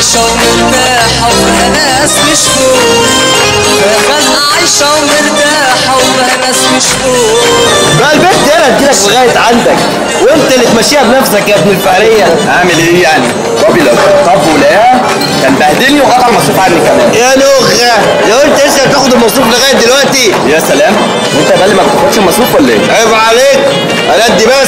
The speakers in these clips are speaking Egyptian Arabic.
عايشة ومرتاحة وفيها ناس مش فوق فيها خلقة عايشة ومرتاحة وفيها ناس مش فوق ما البنت هنا تجيلك لغايه عندك وانت اللي تمشيها بنفسك يا ابن الفقريه اعمل ايه يعني بابي لو كان طب ولاقاها كان بهدلني وقطع المصروف عني كمان يا نوخه لو انت لسه بتاخد المصروف لغايه دلوقتي يا سلام وانت يا غالي ما بتاخدش المصروف ولا ايه عيب عليك انا ادي بس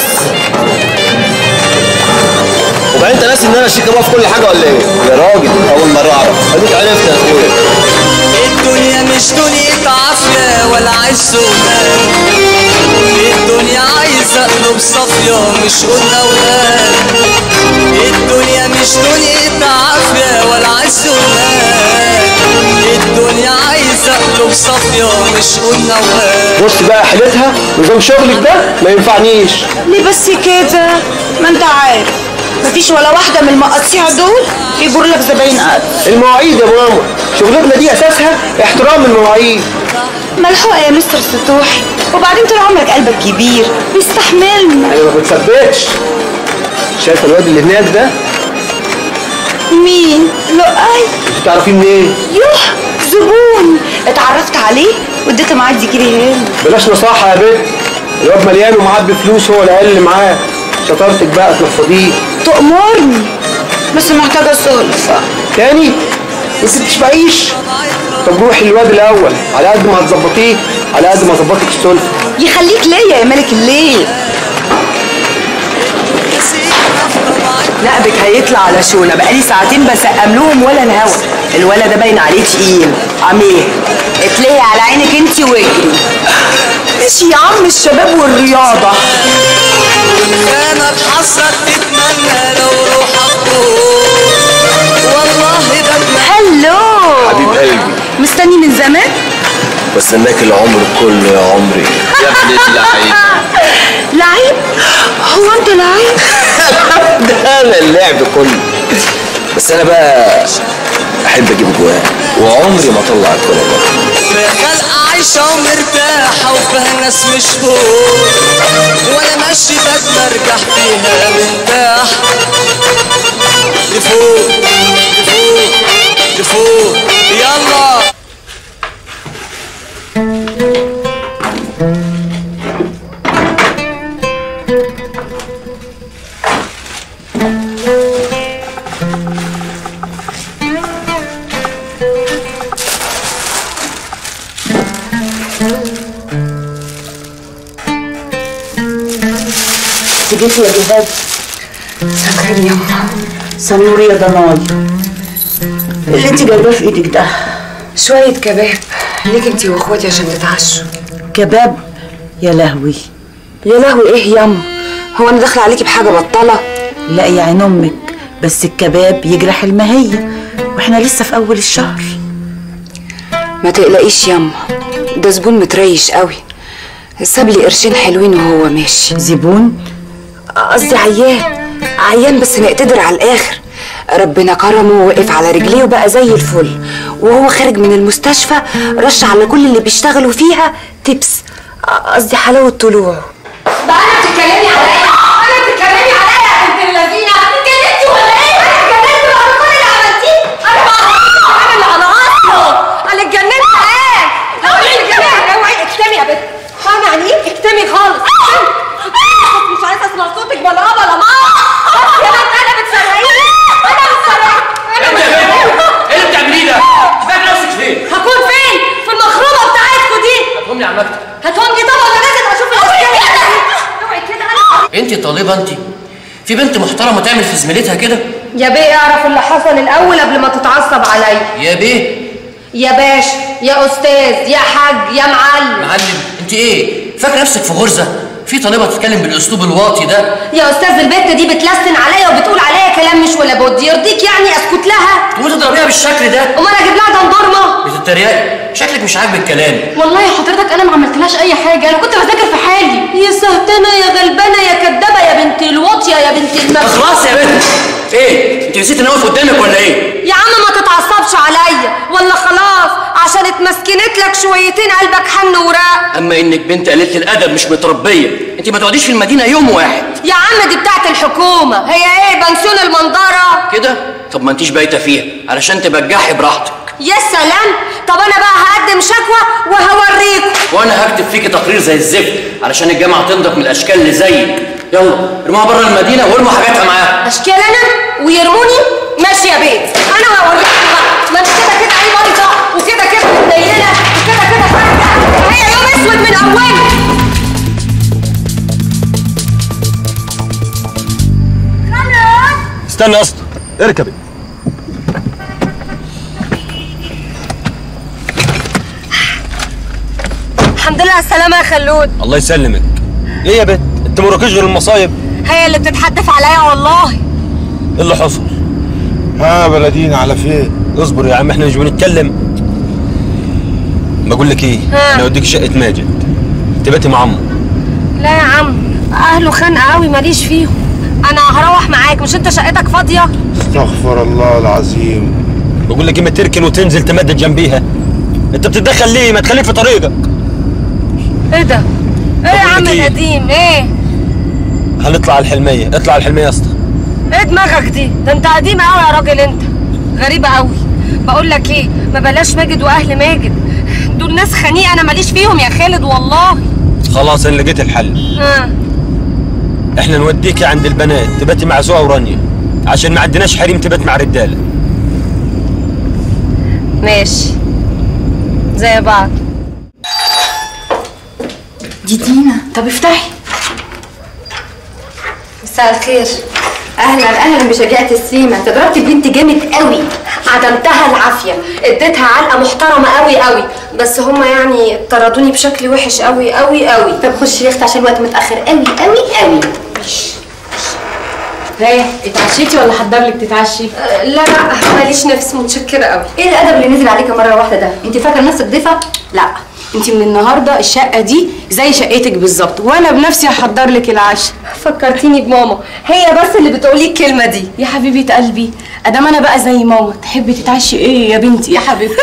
وبعدين انت ناسي ان انا شيك بقى في كل حاجه ولا ايه؟ يا راجل اول مره اعرف اديك عرفت يا اخويا الدنيا مش دنيا عافية ولا عز ومال الدنيا عايزة قلوب صافية مش قلنا وقال الدنيا مش دنيا عافية ولا عز ومال الدنيا عايزة قلوب صافية مش قلنا وقال بص بقى حيلتها نظام شغلك ده ما ينفعنيش ليه بس كده ما انت عارف مفيش ولا واحدة من المقاطيع دول يجر لك زباين قد المواعيد يا ماما شغلتنا دي اساسها احترام المواعيد ملحوقة يا مستر ستوحي وبعدين طول عمرك قلبك كبير بيستحملنا انا ما بتثبتش شايف الواد اللي هناك ده مين؟ لؤي تعرفيه منين؟ يوه زبون اتعرفت عليه واديت معاه دي هاني بلاش نصاحة يا بنت الواد مليان ومعبي فلوس هو العيال اللي معاه شطارتك بقى تنفضيه تأمرني بس محتاجة سلفة تاني انت بتشبعيش طب روحي للواد الاول على قد ما هتظبطيه على قد ما اظبطك السلفة يخليك ليا يا ملك الليل نقبك هيطلع على شونا بقالي ساعتين بسقم لهم ولا الهوا الولد ده باين عليه تقيل عميه اتلهي على عينك انت واجري ماشي يا عم الشباب والرياضه انا اتحسر تتمنى لو روحك طول والله ده اتمنى هلو حبيب قلبي مستني من زمان بستناك العمر كله يا عمري يا ابن اللعيب لعيب هو انت لعيب ده انا اللعب كله بس انا بقى احب اجيب جواه وعمري ما اطلع الكوره بره فيها خلقة عايشة ومرتاحة وفيها ناس مش فوق وانا ماشي بتمرجح فيها مرتاح لفوق لفوق لفوق يلا جيتي يا جهاد سكر يما سنور يا ضناي اللي انت جايباه في ايدك ده شوية كباب ليك انتي واخواتي عشان تتعشوا كباب يا لهوي يا لهوي ايه ياما هو انا داخله عليكي بحاجه بطله لا يا عين امك بس الكباب يجرح المهية واحنا لسه في اول الشهر ما تقلقيش ياما ده زبون متريش قوي ساب لي قرشين حلوين وهو ماشي زبون قصدي عيان عيان بس مقتدر على الاخر ربنا كرمه ووقف على رجليه وبقى زي الفل وهو خارج من المستشفى رش على كل اللي بيشتغلوا فيها تبس قصدي حلاوه طلوعه بقى انا بتتكلمي عليا انا بتتكلمي عليا يا بنت اللذينه اتجننتي ولا ايه انا اتجننت بعد كل اللي عملتيه انا ما انا اللي على اصله انا اتجننت ايه اوعي اتجننت اوعي اكتمي يا بنت فاهمه يعني ايه اكتمي خالص اكتمي. مش عايزه اسمع صوتك ولا ابا ولا ماما بس يا بنت انا بتسرقيني انا بتسرقيني انا بتسرقيني ايه اللي بتعمليه ده؟ فاكر نفسك فين؟ هكون فين في المخروبه بتاعتكوا دي هتقومي على المكتب هاتهم لي طبعا انا لازم اشوف الاشكال اوعي كده انا انت طالبه انت في بنت محترمه تعمل في زميلتها كده يا بيه اعرف اللي حصل الاول قبل ما تتعصب عليا يا بيه يا باشا يا استاذ يا حاج يا معلم معلم انت ايه فاكره نفسك في غرزه في طالبه تتكلم بالاسلوب الواطي ده يا استاذ البت دي بتلسن عليا وبتقول عليا كلام مش ولا بد يرضيك يعني اسكت لها تقومي تضربيها بالشكل ده امال اجيب لها دندورمه بتتريقي شكلك مش عاجبك كلامي والله حضرتك انا ما عملتلهاش اي حاجه انا كنت بذاكر في حالي يا سهتانه يا غلبانه يا كدابه يا بنت الواطيه يا بنت طب المخ خلاص يا بنت ايه انت نسيت ان اقف قدامك ولا ايه يا عم ما تتعصبش عليا ولا خلاص عشان اتمسكنت لك شويتين قلبك حن وراق اما انك بنت قليله الادب مش متربيه انت ما تقعديش في المدينه يوم واحد يا عم دي بتاعت الحكومة هي ايه بنسون المنظرة كده طب ما انتيش بايته فيها علشان تبجحي براحتك يا سلام طب انا بقى هقدم شكوى وهوريكم وانا هكتب فيكي تقرير زي الزفت علشان الجامعه تنضف من الاشكال اللي زيك يلا ارموها بره المدينه وارموا حاجاتها معاها اشكال انا ويرموني ماشي يا بيت انا هوريكم بقى ما انت كده كده عيب بايظه وكده كده متنيله وكده كده خارجه هي يوم اسود من اوله استنى يا اسطى اركبي الحمد لله على السلامه يا خلود الله يسلمك ايه يا بنت انت ما وراكيش غير المصايب هي اللي بتتحدف عليا والله ايه اللي حصل ها بلدينا على فين اصبر يا عم احنا مش بنتكلم بقول لك ايه ها. انا اوديك شقه ماجد تباتي مع عمو لا يا عم اهله خانقه قوي ماليش فيهم انا هروح معاك مش انت شقتك فاضيه استغفر الله العظيم بقول لك ايه ما تركن وتنزل تمدد جنبيها انت بتتدخل ليه ما تخليك في طريقك ايه ده ايه يا عم لك إيه؟ القديم ايه هنطلع على الحلميه اطلع على الحلميه يا اسطى ايه دماغك دي ده انت قديم قوي يا راجل انت غريبه قوي بقول لك ايه ما بلاش ماجد واهل ماجد دول ناس خنيقه انا ماليش فيهم يا خالد والله خلاص انا لقيت الحل ها احنا نوديكي عند البنات تباتي مع زوها ورانيا عشان ما عندناش حريم تبات مع رجاله ماشي زي بعض دي دينا طب افتحي مساء الخير اهلا اهلا بشجاعة السيما انت ضربت البنت جامد قوي عدمتها العافيه اديتها علقه محترمه قوي قوي بس هما يعني طردوني بشكل وحش قوي قوي قوي طب خشي يا اختي عشان الوقت متاخر قوي قوي قوي ايه اتعشيتي ولا حضر لك تتعشي أه، لا لا ماليش نفس متشكره قوي ايه الادب اللي نزل عليك مره واحده ده انت فاكره نفسك ضيفه لا انت من النهارده الشقه دي زي شقتك بالظبط وانا بنفسي هحضر لك العشاء فكرتيني بماما هي بس اللي بتقولي الكلمه دي يا حبيبه قلبي ادام انا بقى زي ماما تحبي تتعشي ايه يا بنتي يا حبيبتي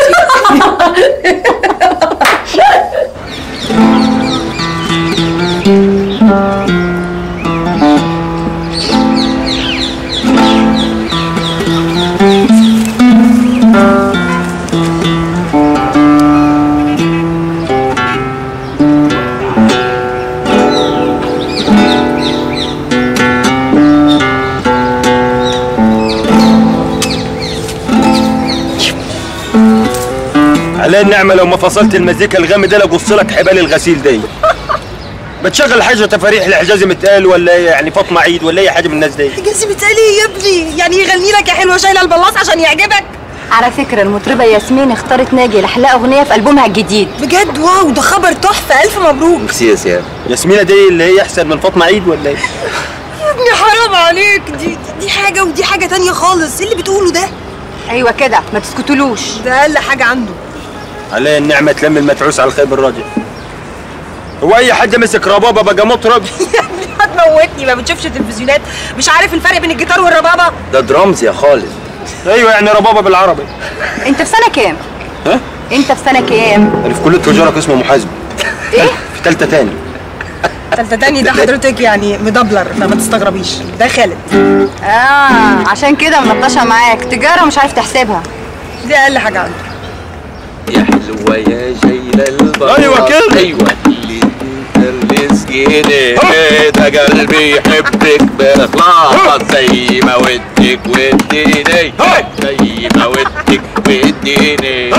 على النعمه لو ما فصلت المزيكا الغامي ده لقص لك حبال الغسيل دي بتشغل حاجه تفاريح الحجازي متقال ولا إيه؟ يعني فاطمه عيد ولا اي حاجه من الناس دي جنسي بتقالي يا ابني يعني يغني لك يا حلوه شايله البلاص عشان يعجبك على فكره المطربه ياسمين اختارت ناجي لحلقه اغنيه في البومها الجديد بجد واو ده خبر تحفه الف مبروك ميرسي يا سيام ياسمينه دي اللي هي احسن من فاطمه عيد ولا ايه يا ابني حرام عليك دي دي حاجه ودي حاجه تانية خالص ايه اللي بتقوله ده ايوه كده ما تسكتولوش ده اقل حاجه عنده عليه النعمه تلم المتعوس على الخيب الراجل هو اي حد مسك ربابه بقى مطرب هتموتني ما بتشوفش تلفزيونات مش عارف الفرق بين الجيتار والربابه ده درامز يا خالد ايوه يعني ربابه بالعربي انت في سنه كام ها انت في سنه كام انا في كليه تجاره قسم محاسبه ايه في ثالثه تاني تالتة تاني ده حضرتك يعني مدبلر فما تستغربيش ده خالد اه عشان كده منطشه معاك تجاره مش عارف تحسبها دي اقل حاجه عنده يا حلوة يا جايلة البطل أيوة كده. ايوه اللي انت مسكيني ده قلبي يحبك باخلاص زي ما ودك وديني زي ما ودك وديني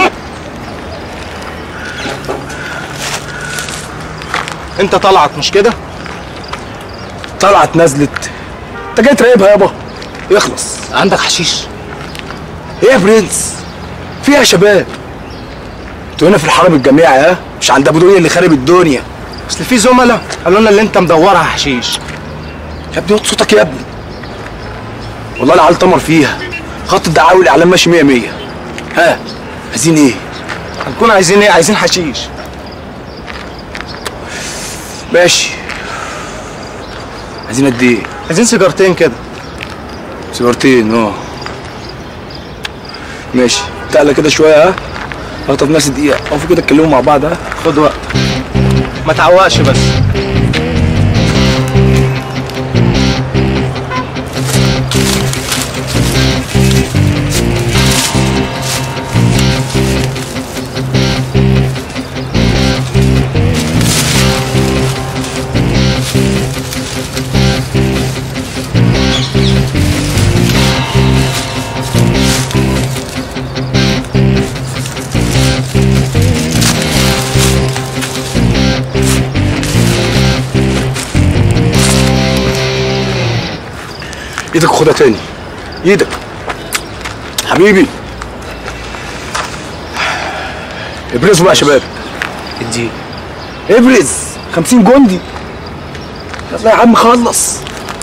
انت طلعت مش كده طلعت نزلت انت جاي تراقبها يابا اخلص عندك حشيش ايه يا برنس فيها يا شباب انتوا هنا في الحرم الجامعي ها مش عند ابو دنيا اللي خارب الدنيا اصل في زملاء قالوا لنا اللي انت مدورها حشيش يا ابني وطي صوتك يا ابني والله العيال تمر فيها خط الدعاوي والاعلام ماشي 100 100 ها عايزين ايه هنكون عايزين ايه عايزين حشيش ماشي عايزين قد ايه؟ عايزين سيجارتين كده سيجارتين اه ماشي تعالى كده شويه ها اخطف نفسي دقيقه اقفوا كده اتكلموا مع بعض ها خد وقت ما تعوقش بس ايدك خدها تاني ايدك حبيبي ابرزوا بقى يا شباب ادي ابرز 50 جندي يلا يا عم خلص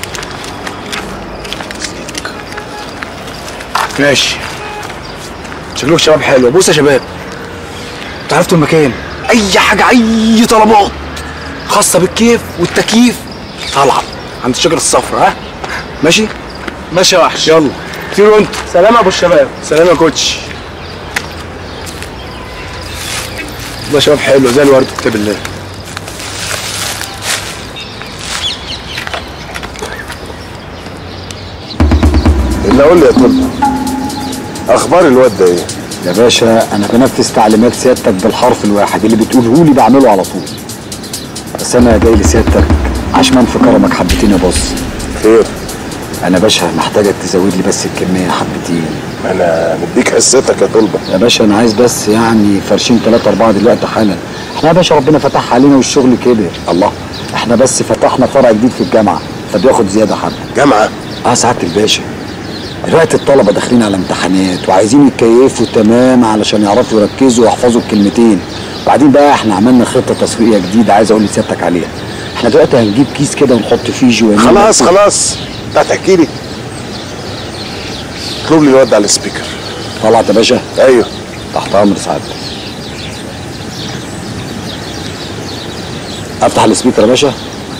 ماشي شكلكم شباب حلو بص يا شباب انتوا عرفتوا المكان اي حاجه اي طلبات خاصه بالكيف والتكييف طالعه عند الشجره الصفراء ها ماشي ماشي يا وحش يلا طيروا انتوا سلام يا ابو الشباب سلام يا كوتش والله يا شباب حلو زي الورد كتاب الله اللي اقول لي يا طب اخبار الواد ده ايه يا باشا انا بنفذ تعليمات سيادتك بالحرف الواحد اللي بتقوله لي بعمله على طول بس انا جاي لسيادتك عشمان في كرمك حبتين يا بص خير انا باشا محتاجك تزود لي بس الكميه حبتين انا مديك حصتك يا طلبه يا باشا انا عايز بس يعني فرشين ثلاثة أربعة دلوقتي حالا احنا يا باشا ربنا فتح علينا والشغل كبر الله احنا بس فتحنا فرع جديد في الجامعة فبياخد زيادة حبة جامعة؟ اه سعادة الباشا دلوقتي الطلبة داخلين على امتحانات وعايزين يتكيفوا تمام علشان يعرفوا يركزوا ويحفظوا الكلمتين وبعدين بقى احنا عملنا خطة تسويقية جديدة عايز اقول لسيادتك عليها احنا دلوقتي هنجيب كيس كده ونحط فيه جوانين خلاص خلاص انت هتحكي لي اطلب لي الواد على السبيكر طلعت يا باشا ايوه تحت امر سعادتك افتح السبيكر يا باشا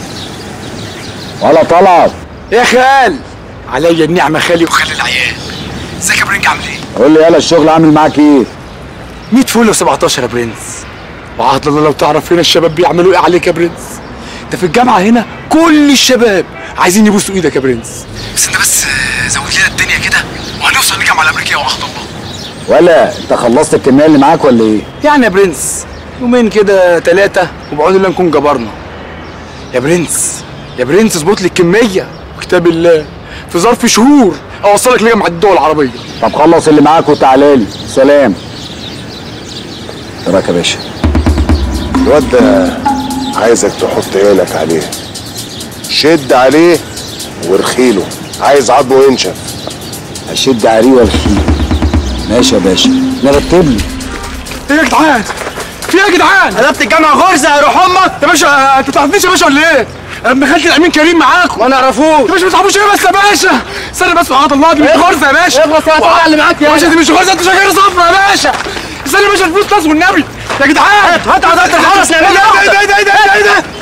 ولا طلعت يا خال عليا النعمه خالي وخالي العيال ازيك يا برنج عامل ايه قول لي يلا الشغل عامل معاك ايه 100 فول و17 يا برنس وعهد الله لو تعرف هنا الشباب بيعملوا ايه عليك يا برنس انت في الجامعه هنا كل الشباب عايزين يبوسوا ايدك يا برنس بس انت بس آه، زود لنا الدنيا كده وهنوصل للجامعه الامريكيه وعهد الله ولا انت خلصت الكميه اللي معاك ولا ايه يعني يا برنس يومين كده ثلاثه وبعون الله نكون جبرنا يا برنس يا برنس اظبط لي الكميه وكتاب الله في ظرف شهور اوصلك لجامعه الدول العربيه طب خلص اللي معاك وتعالى لي سلام ايه رايك يا باشا الواد ده عايزك تحط عينك عليه شد عليه وارخيله عايز عضمه ينشف اشد عليه والخيل ماشي يا باشا نرتب لي ايه يا جدعان في ايه يا جدعان قلبت الجامعه غرزه يا روح امك يا باشا انتوا تعرفنيش يا باشا ولا ايه ابن خالتي الامين كريم معاكم وانا اعرفوش يا باشا ما تعرفوش ايه بس يا باشا استنى بس وعاد الله دي مش غرزه يا باشا اخلص يا طلع اللي معاك يا يا باشا دي مش غرزه انتوا شجره صفرا يا باشا استنى يا باشا الفلوس ناس والنبي يا جدعان هات هات هات الحرس يا باشا. ايه ده ايه ده ايه ده ايه ده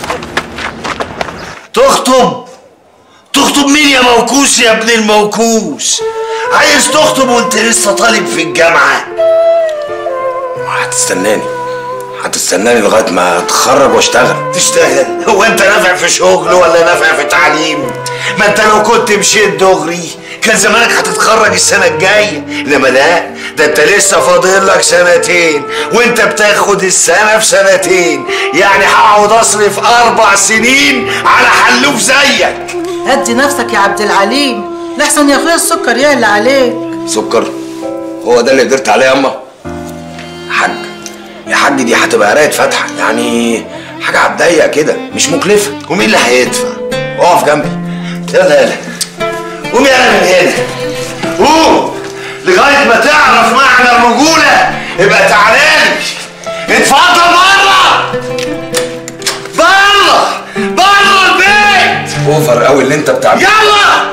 تخطب تخطب مين يا موكوس يا ابن الموكوس عايز تخطب وانت لسه طالب في الجامعة هتستناني هتستناني لغايه ما اتخرج واشتغل تشتغل هو انت نافع في شغل ولا نافع في تعليم ما انت لو كنت مشيت دغري كان زمانك هتتخرج السنة الجاية انما لا ده انت لسه فاضل لك سنتين وانت بتاخد السنة في سنتين يعني هقعد اصرف اربع سنين على حلوف زيك هدي نفسك يا عبد العليم لحسن يا اخويا السكر يعلى عليك سكر هو ده اللي قدرت عليه ياما حاج يا حاج دي هتبقى قرايه فاتحه يعني حاجه هتضيق كده مش مكلفه ومين اللي هيدفع اقف جنبي يلا يلا قوم يلا من هنا قوم لغاية ما تعرف معنى الرجولة ابقى تعالى لي اتفضل بره بره بره البيت اوفر قوي اللي انت بتعمله يلا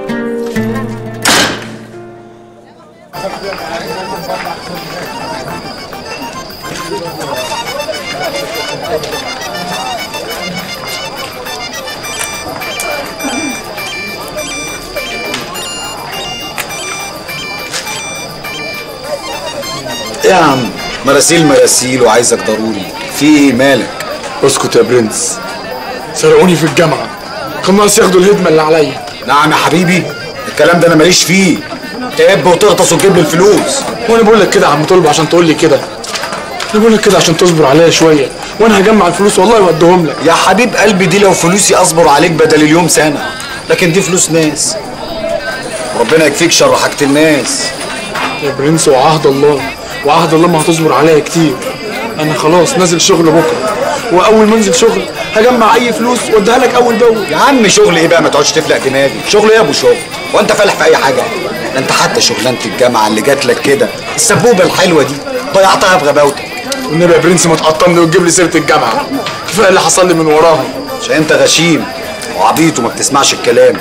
ايه يا عم مراسيل مراسيل وعايزك ضروري في ايه مالك اسكت يا برنس سرقوني في الجامعه كان ناقص ياخدوا الهدمه اللي عليا نعم يا حبيبي الكلام ده انا ماليش فيه تهب وتغطس وتجيب لي الفلوس وانا بقول لك كده يا عم طلب عشان تقول لي كده انا بقول لك كده عشان تصبر عليا شويه وانا هجمع الفلوس والله واديهم لك يا حبيب قلبي دي لو فلوسي اصبر عليك بدل اليوم سنه لكن دي فلوس ناس ربنا يكفيك شر حاجه الناس يا برنس وعهد الله وعهد الله ما هتصبر عليا كتير انا خلاص نازل شغل بكره واول ما انزل شغل هجمع اي فلوس واديها لك اول باول يا عم شغل ايه بقى ما تقعدش تفلق دماغي شغل ايه يا ابو شغل وانت فالح في اي حاجه ده انت حتى شغلانه الجامعه اللي جات لك كده السبوبه الحلوه دي ضيعتها بغباوتك والنبي يا برنس ما تقطمني وتجيب لي سيره الجامعه كفايه اللي حصل لي من وراها عشان انت غشيم وعبيط وما بتسمعش الكلام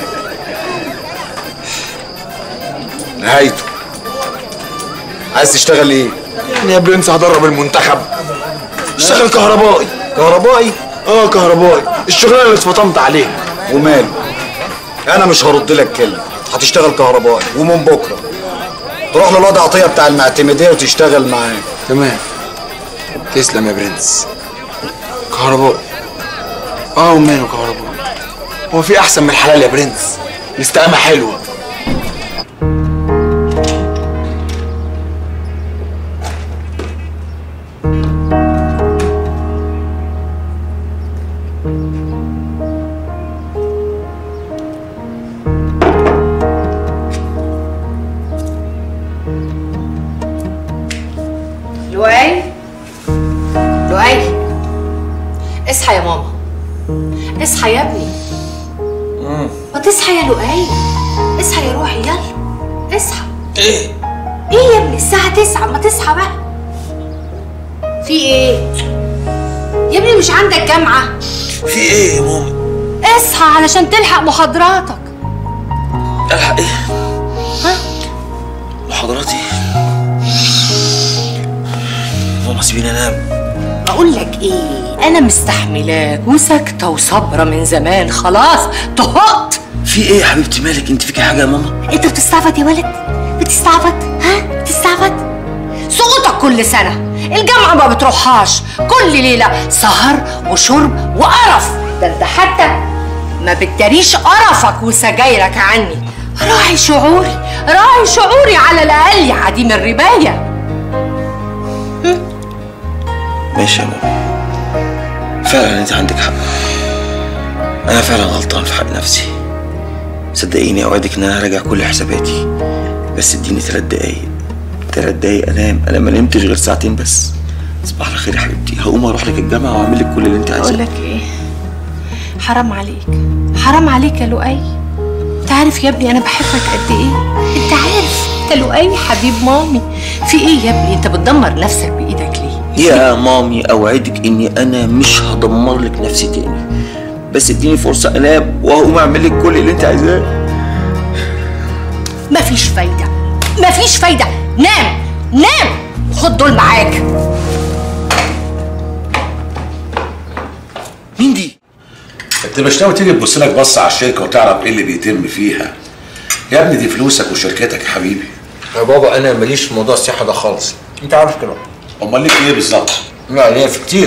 نهايته عايز تشتغل ايه؟ يعني يا برنس هدرب المنتخب اشتغل كهربائي كهربائي؟ اه كهربائي الشغلانه اللي اتفطمت عليها وماله انا مش هرد لك كلمه هتشتغل كهربائي ومن بكره تروح للواد عطيه بتاع المعتمديه وتشتغل معاه تمام تسلم يا برنس كهربائي اه وماله كهربائي هو في احسن من الحلال يا برنس الاستقامه حلوه لؤي لؤي اصحى يا ماما اصحى يا ابني ما تصحى يا لؤي اصحى يا روحي يلا اصحى ايه ايه يا ابني الساعة تسعة ما تصحى بقى في ايه يا ابني مش عندك جامعة في ايه يا ماما اصحى علشان تلحق محاضراتك الحق ايه ها محاضراتي ماما سيبيني انام اقول لك ايه انا مستحملاك وساكته وصابره من زمان خلاص طهقت في ايه يا حبيبتي مالك انت فيكي حاجه يا ماما انت بتستعبط يا ولد بتستعبط ها بتستعبط سقوطك كل سنه الجامعه ما بتروحهاش كل ليله سهر وشرب وقرف ده انت حتى ما بتداريش قرفك وسجايرك عني راعي شعوري راعي شعوري على الاقل يا عديم الربايه ماشي يا ماما فعلا انت عندك حق انا فعلا غلطان في حق نفسي صدقيني اوعدك ان انا هراجع كل حساباتي بس اديني ثلاث دقايق ثلاث دقايق انام انا ما نمتش غير ساعتين بس صباح الخير يا حبيبتي هقوم اروح لك الجامعه واعمل لك كل اللي انت عايزاه اقول لك ايه حرام عليك حرام عليك يا لؤي انت عارف يا ابني انا بحبك قد ايه انت عارف انت لؤي حبيب مامي في ايه يا ابني انت بتدمر نفسك بايدك ليه يا مامي اوعدك اني انا مش هدمر لك نفسي تاني بس اديني فرصه انام وهقوم اعمل لك كل اللي انت عايزاه مفيش فايده مفيش فايده نام نام خد دول معاك مين دي انت مش ناوي تيجي تبص لك بص على الشركه وتعرف ايه اللي بيتم فيها يا ابني دي فلوسك وشركتك يا حبيبي يا بابا انا ماليش في موضوع الصحه ده خالص انت عارف كده امال ليك ايه بالظبط لا ليا في كتير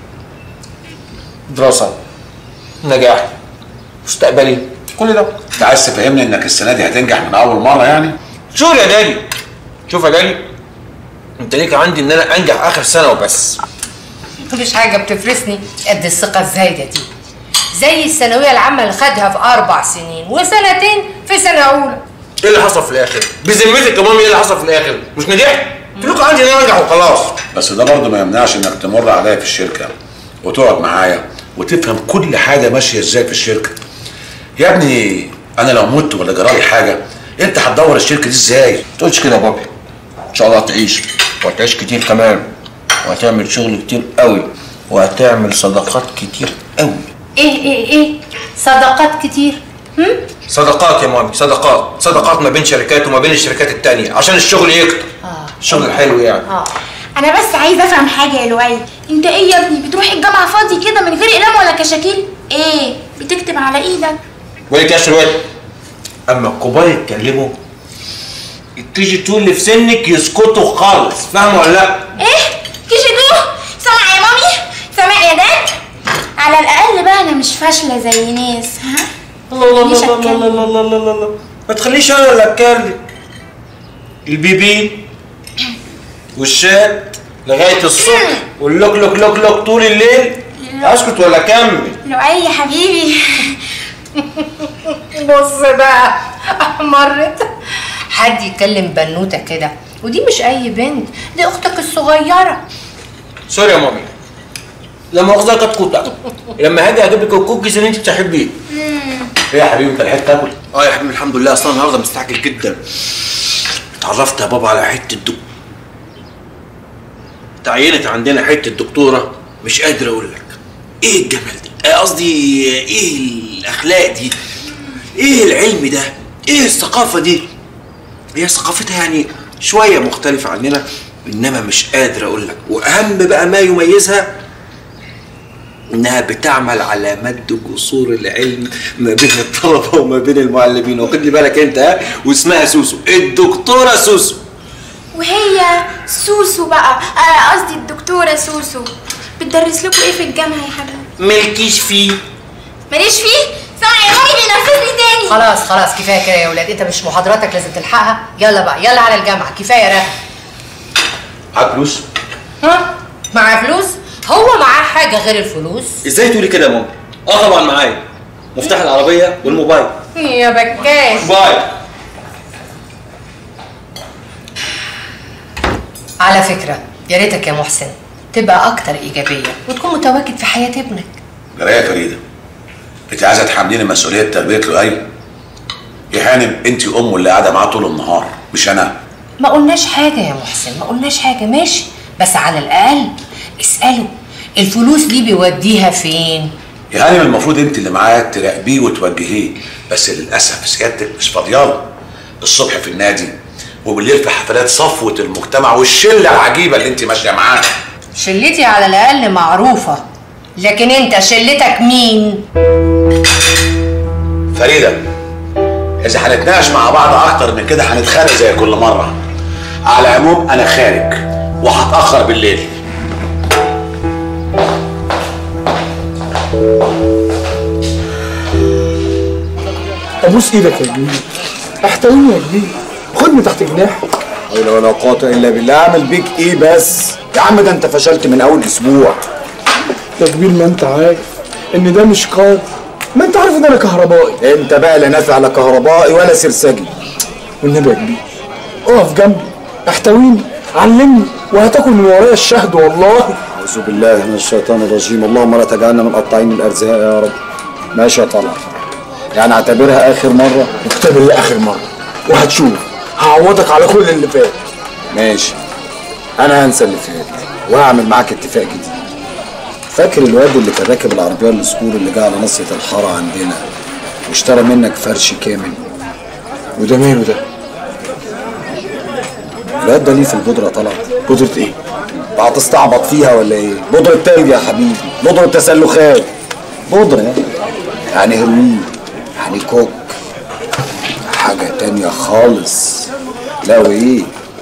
دراسه نجاح مستقبلي كل ده انت عايز تفهمني انك السنه دي هتنجح من اول مره يعني شوف يا دالي شوف يا دالي انت ليك عندي ان انا انجح اخر سنه وبس مفيش حاجه بتفرسني قد الثقه الزايده دي زي الثانويه العامه اللي خدها في اربع سنين وسنتين في سنه اولى ايه اللي حصل في الاخر بذمتك يا مامي ايه اللي حصل في الاخر مش نجحت قلت لكم عندي ان انا انجح وخلاص بس ده برضه ما يمنعش انك تمر عليا في الشركه وتقعد معايا وتفهم كل حاجه ماشيه ازاي في الشركه يا ابني انا لو مت ولا جرالي حاجه انت هتدور الشركه دي ازاي ما تقولش كده يا بابي ان شاء الله هتعيش وهتعيش كتير كمان وهتعمل شغل كتير قوي وهتعمل صداقات كتير قوي ايه ايه ايه صداقات كتير هم؟ صداقات يا مامي صداقات صداقات ما بين شركات وما بين الشركات التانية عشان الشغل يكتر اه الشغل الحلو يعني اه انا بس عايزه افهم حاجه يا لؤي انت ايه يا ابني بتروح الجامعه فاضي كده من غير اقلام ولا كشاكيل ايه بتكتب على ايدك ولك يا شروات اما الكبار يتكلموا تيجي تقول اللي في سنك يسكتوا خالص فاهم ولا لا؟ ايه كشكو سامع يا مامي سامع يا داد على الاقل بقى انا مش فاشله زي ناس ها الله الله مش الله الله هتكلم. الله الله الله الله الله ما تخليش انا اللي اتكلم البيبي والشات لغايه الصبح واللوك لوك لوك لوك طول الليل اسكت ولا كمل لؤي يا حبيبي بص بقى مرت حد يكلم بنوته كده ودي مش اي بنت دي اختك الصغيره سوري يا مامي لا مؤاخذه كتكوته لما هاجي اجيب لك الكوكيز اللي انت بتحبيه ايه يا حبيبي انت لحقت تاكل؟ اه يا حبيبي الحمد لله اصلا النهارده مستعجل جدا اتعرفت يا بابا على حته دك تعينت عندنا حته دكتوره مش قادر اقول لك ايه الجمال ده آه، قصدي ايه الاخلاق دي ايه العلم ده ايه الثقافه دي هي ثقافتها يعني شويه مختلفه عننا انما مش قادر اقول لك واهم بقى ما يميزها انها بتعمل على مد جسور العلم ما بين الطلبه وما بين المعلمين واخد لي بالك انت ها واسمها سوسو الدكتوره سوسو وهي سوسو بقى آه، قصدي الدكتورة سوسو بتدرس لكم ايه في الجامعة يا حبيبي ملكيش فيه ماليش فيه سامع يا مامي بينفذني تاني خلاص خلاص كفايه كده يا ولاد انت مش محاضراتك لازم تلحقها يلا بقى يلا على الجامعه كفايه رغي معاك فلوس؟ ها معاه فلوس هو معاه حاجه غير الفلوس ازاي تقولي كده يا ماما اه طبعا معايا مفتاح العربيه والموبايل يا بكاش باي على فكره يا ريتك يا محسن تبقى اكتر ايجابيه وتكون متواجد في حياه ابنك جرايه يا فريده انت عايزه تحمليني مسؤوليه تربيه لؤي يا هانم انت امه اللي قاعده معاه طول النهار مش انا ما قلناش حاجه يا محسن ما قلناش حاجه ماشي بس على الاقل اساله الفلوس دي بيوديها فين يا هانم المفروض انت اللي معاه تراقبيه وتوجهيه بس للاسف سيادتك مش فاضياله الصبح في النادي وبالليل في حفلات صفوه المجتمع والشله العجيبه اللي انت ماشيه معاها شلتي على الاقل معروفه لكن انت شلتك مين فريده اذا هنتناقش مع بعض اكتر من كده هنتخانق زي كل مره على العموم انا خارج وهتاخر بالليل ابوس ايدك يا كبير احتويني يا كبير خدني تحت جناحك حول ولا قوة الا بالله اعمل بيك ايه بس يا عم ده انت فشلت من اول اسبوع يا كبير ما انت عارف ان ده مش قاضي ما انت عارف ان انا كهربائي انت بقى لا نافع لا كهربائي ولا سرسجي والنبي يا كبير اقف جنبي احتويني علمني وهتاكل من ورايا الشهد والله اعوذ بالله من الشيطان الرجيم اللهم لا تجعلنا من قطاعين الارزاق يا رب ماشي يا طلعت يعني اعتبرها اخر مره اكتب لي اخر مره وهتشوف هعوضك على كل اللي فات ماشي انا هنسى اللي فات وهعمل معاك اتفاق جديد فاكر الواد اللي كان راكب العربيه السكور اللي جه على ناصيه الحاره عندنا واشترى منك فرش كامل وده ماله ده الواد ده ليه في البودره طلع بودره ايه بقى تستعبط فيها ولا ايه بودره تلج يا حبيبي بودره تسلخات بودره يعني يعني هروين يعني كوك حاجه تانية خالص لا وايه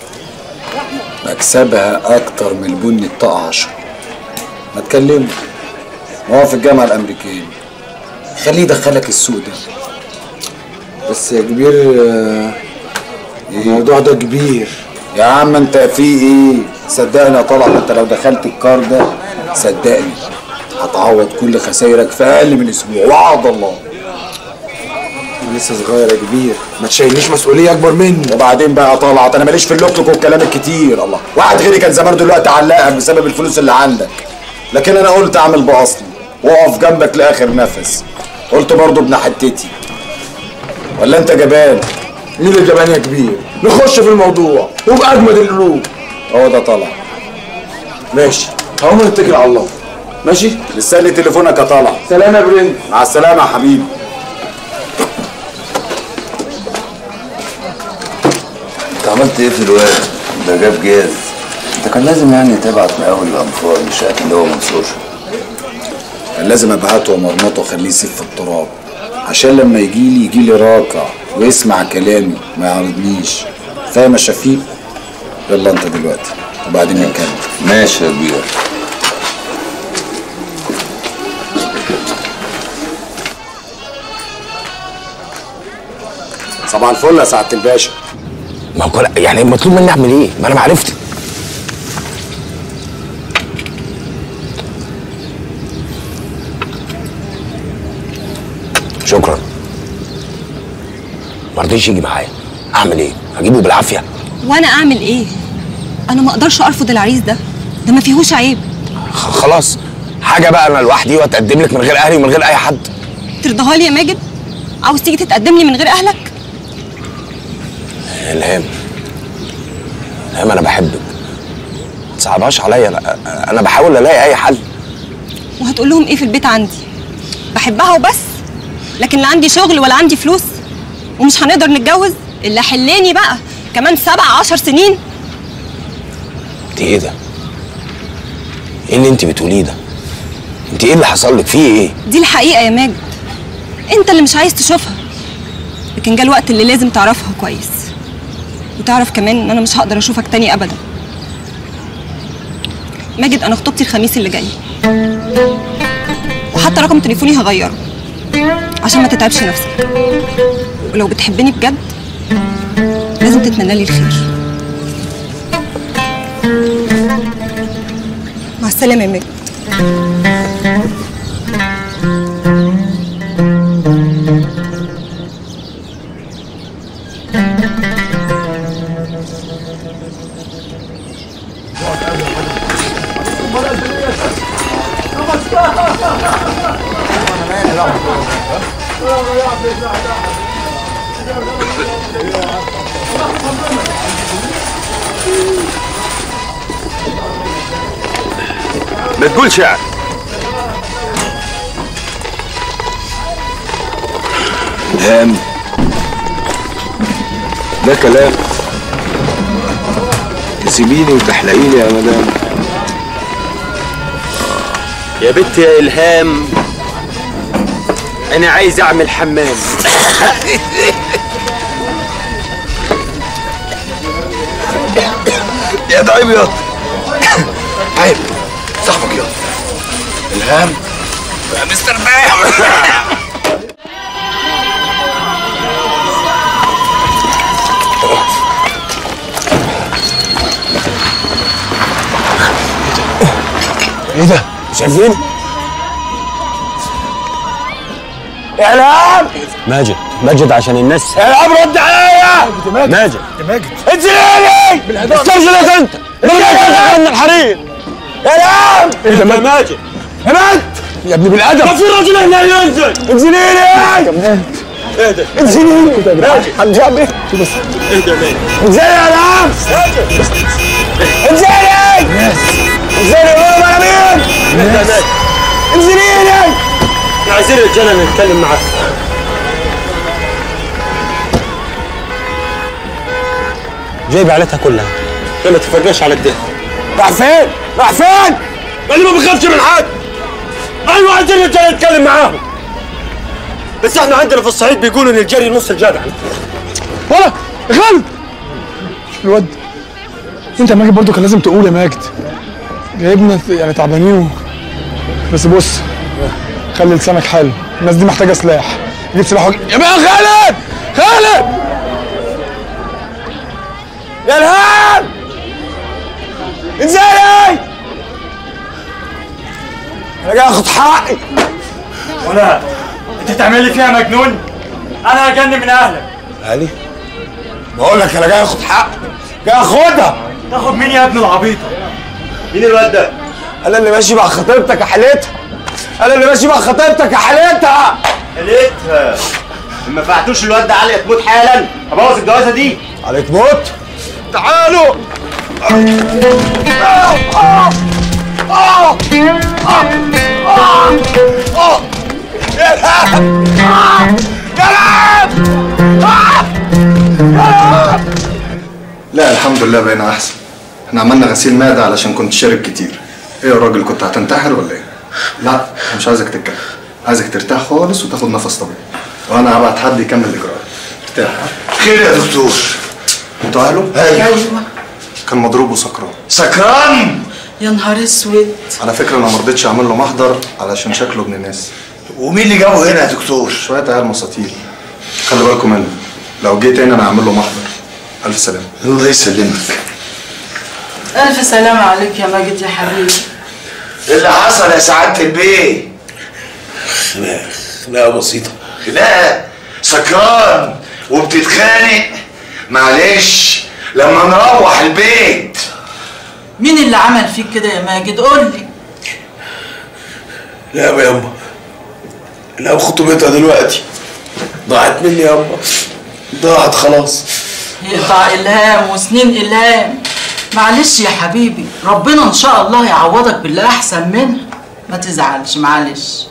مكسبها اكتر من البن الطاقة عشرة ما تكلمه هو في الجامعة الأمريكية خليه يدخلك السوق ده بس يا كبير آه، الموضوع ده كبير يا عم انت في ايه صدقني يا طلعت انت لو دخلت الكار ده صدقني هتعوض كل خسايرك في اقل من اسبوع وعد الله انا لسه صغير يا كبير ما تشيلنيش مسؤوليه اكبر مني وبعدين بقى طلعت انا ماليش في اللوكلوك والكلام الكتير الله واحد غيري كان زمان دلوقتي علقك بسبب الفلوس اللي عندك لكن انا قلت اعمل باصلي واقف جنبك لاخر نفس قلت برضه ابن حتتي ولا انت جبان مين اللي جبان يا كبير نخش في الموضوع وبأجمد القلوب هو ده طلع ماشي هقوم نتكل على الله ماشي لسه لي تليفونك يا طلع سلام يا برنس مع السلامه يا حبيبي انت عملت ايه في الواد؟ ده جاب جاز انت كان لازم يعني تبعت مقاول الانفار مش اللي هو منصور كان لازم ابعته ومرمطه واخليه يسيب في التراب عشان لما يجي لي يجي لي راكع ويسمع كلامي ما يعرضنيش فاهم يا شفيق يلا انت دلوقتي وبعدين نتكلم ماشي يا كبير صباح الفل يا سعاده الباشا ما هو كل- يعني مطلوب مني اعمل ايه؟ ما انا معرفتي شكرا ما رضيش يجي معايا اعمل ايه؟ اجيبه بالعافيه وانا اعمل ايه انا ما اقدرش ارفض العريس ده ده ما فيهوش عيب خ- خلاص حاجه بقى انا لوحدي واتقدم لك من غير اهلي ومن غير اي حد ترضاها لي يا ماجد عاوز تيجي تتقدم لي من غير اهلك الهام الهام انا بحبك ما تصعبهاش عليا انا انا بحاول الاقي اي حل وهتقول لهم ايه في البيت عندي بحبها وبس لكن لا عندي شغل ولا عندي فلوس ومش هنقدر نتجوز الا حلاني بقى كمان سبع عشر سنين انت ايه ده ايه اللي انت بتقوليه ده انت ايه اللي حصل لك فيه ايه دي الحقيقه يا ماجد انت اللي مش عايز تشوفها لكن جه الوقت اللي لازم تعرفها كويس وتعرف كمان ان انا مش هقدر اشوفك تاني ابدا ماجد انا خطوبتي الخميس اللي جاي وحتى رقم تليفوني هغيره عشان ما تتعبش نفسك ولو بتحبني بجد لازم تتمنى لي الخير مع السلامه يا ماجد ما تقولش يعني الهام ده كلام تسيبيني وتحلقيني يا مدام يا بنت يا الهام انا عايز اعمل حمام يا ده عيب يا عيب صاحبك يا الهام يا مستر بام ايه ده شايفين اعلام ماجد ماجد عشان الناس اعلام رد عليا ماجد ماجد انزليني استرجلك انت بالادب من الحرير اعلام ايه ده ماجد ماجد يا بنت يا ابني بالادب ما في راجل هنا ينزل انزليني اهدى انزليني حجابي بس اهدى ماجد انزلي يا اعلام انزلي انزلي قوم انا مين اهدى ماجد انزليني احنا عايزين رجاله نتكلم معاك جايب عيلتها كلها ده ما تفرجاش على كده راح فين راح فين اللي ما بيخافش من حد ايوه عايزين رجاله نتكلم معاهم بس احنا عندنا في الصعيد بيقولوا ان الجري نص الجدع ولا غلط الواد انت يا ماجد برضه كان لازم تقول يا ماجد جايبنا يعني تعبانين و- بس بص خلي لسانك حلو الناس دي محتاجه سلاح جيب سلاح وج... يا بقى خالد خالد يا الهام انزلي انا جاي اخد حقي ولا انت تعمل لي فيها مجنون انا هجن من اهلك علي بقول لك انا جاي اخد حقي جاي اخدها تاخد مين يا ابن العبيطه مين الواد ده انا اللي ماشي مع خطيبتك يا حالتها انا اللي ماشي مع خطيبتك يا حالتها لقيتها ما فعتوش الواد ده علي تموت حالا ابوظ الجوازه دي عليك موت تعالوا يا الهام يا الهام لا الحمد لله بقينا احسن احنا عملنا غسيل معده علشان كنت شارب كتير ايه يا راجل كنت هتنتحر ولا ايه لا أنا مش عايزك تتكلم عايزك ترتاح خالص وتاخد نفس طبيعي وانا هبعت حد يكمل الاجراءات ارتاح خير يا دكتور انتوا اهله ايوه كان مضروب وسكران سكران يا نهار اسود على فكره انا ما رضيتش اعمل له محضر علشان شكله ابن الناس ومين اللي جابه هنا يا دكتور شويه عيال مساطيل خلي بالكم منه لو جه تاني انا هعمل له محضر الف سلامه الله يسلمك الف سلامة عليك يا ماجد يا حبيبي اللي حصل يا سعاده البيه لا بسيطة لا سكران وبتتخانق معلش لما نروح البيت مين اللي عمل فيك كده يا ماجد قول لي لا يا يما لا خطوبتها دلوقتي ضاعت مني يا يما ضاعت خلاص يقطع إلهام وسنين إلهام معلش يا حبيبي ربنا إن شاء الله يعوضك باللي أحسن منها ما تزعلش معلش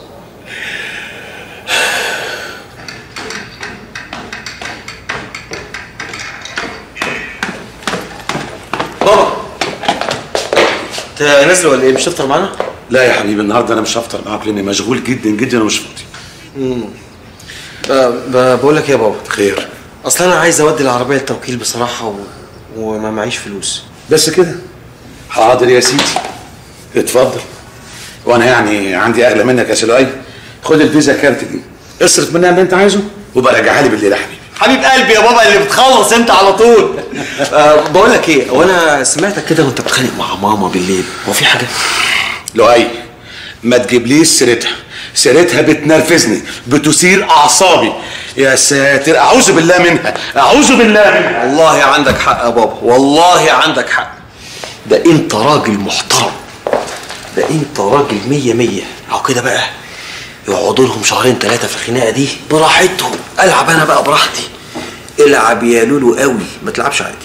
بابا انت نازل ولا ايه مش هتفطر معانا؟ لا يا حبيبي النهارده انا مش هفطر معاك لاني مشغول جدا جدا ومش فاضي امم بقول لك ايه يا بابا خير اصل انا عايز اودي العربيه التوكيل بصراحه و... وما معيش فلوس بس كده حاضر يا سيدي اتفضل وانا يعني عندي اغلى منك يا سلوي خد الفيزا كارت دي اصرف منها اللي انت عايزه وبقى رجعها لي بالليل يا حبيبي حبيب قلبي يا بابا اللي بتخلص انت على طول أه بقول لك ايه وانا سمعتك كده وانت بتخانق مع ماما بالليل هو في حاجه لؤي ما تجيبليش سيرتها سيرتها بتنرفزني بتثير اعصابي يا ساتر اعوذ بالله منها اعوذ بالله منها والله عندك حق يا بابا والله عندك حق ده انت راجل محترم ده انت راجل مية مية اهو كده بقى يقعدوا لهم شهرين ثلاثة في الخناقة دي براحتهم العب انا بقى براحتي العب يا لولو قوي ما تلعبش عادي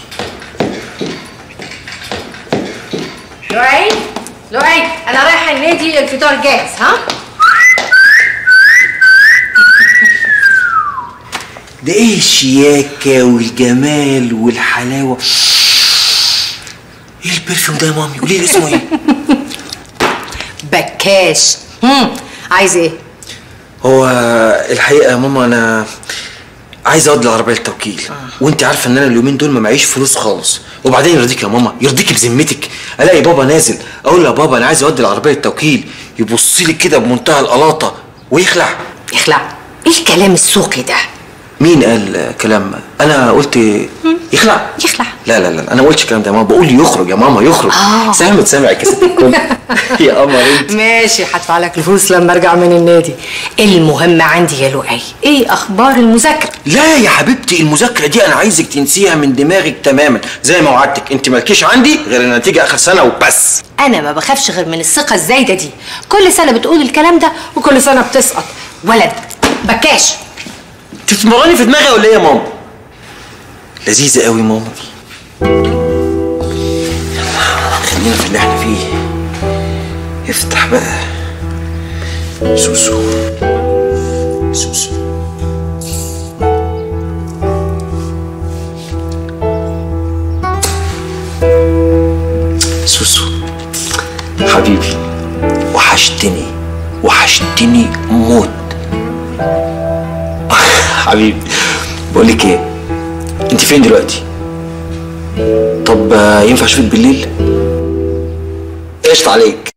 لؤي لؤي انا رايحه النادي الفطار جاهز ها ده ايه الشياكة والجمال والحلاوة ايه البرفيوم ده يا مامي قولي لي اسمه ايه بكاش هم عايز ايه هو الحقيقة يا ماما انا عايز اودي العربية التوكيل وانت عارفة ان انا اليومين دول ما معيش فلوس خالص وبعدين يرضيك يا ماما يرضيك بذمتك الاقي بابا نازل اقول له يا بابا انا عايز اودي العربية التوكيل يبص لي كده بمنتهى القلاطة ويخلع يخلع ايه الكلام السوقي ده مين قال كلام انا قلت يخلع يخلع لا لا لا انا ما قلتش الكلام ده يا ماما بقول يخرج يا ماما يخرج آه. سامع سامعك يا ست الكل يا قمر انت ماشي هدفع لك الفلوس لما ارجع من النادي المهم عندي يا لؤي ايه اخبار المذاكره لا يا حبيبتي المذاكره دي انا عايزك تنسيها من دماغك تماما زي ما وعدتك انت مالكيش عندي غير النتيجه اخر سنه وبس انا ما بخافش غير من الثقه الزايده دي كل سنه بتقول الكلام ده وكل سنه بتسقط ولد بكاش تتمرني في دماغي ولا ايه يا ماما لذيذه قوي ماما دي خلينا في اللي احنا فيه افتح بقى سوسو سوسو سوسو حبيبي وحشتني وحشتني موت حبيبي بقول لك ايه انت فين دلوقتي طب آه، ينفع اشوفك بالليل قشطة عليك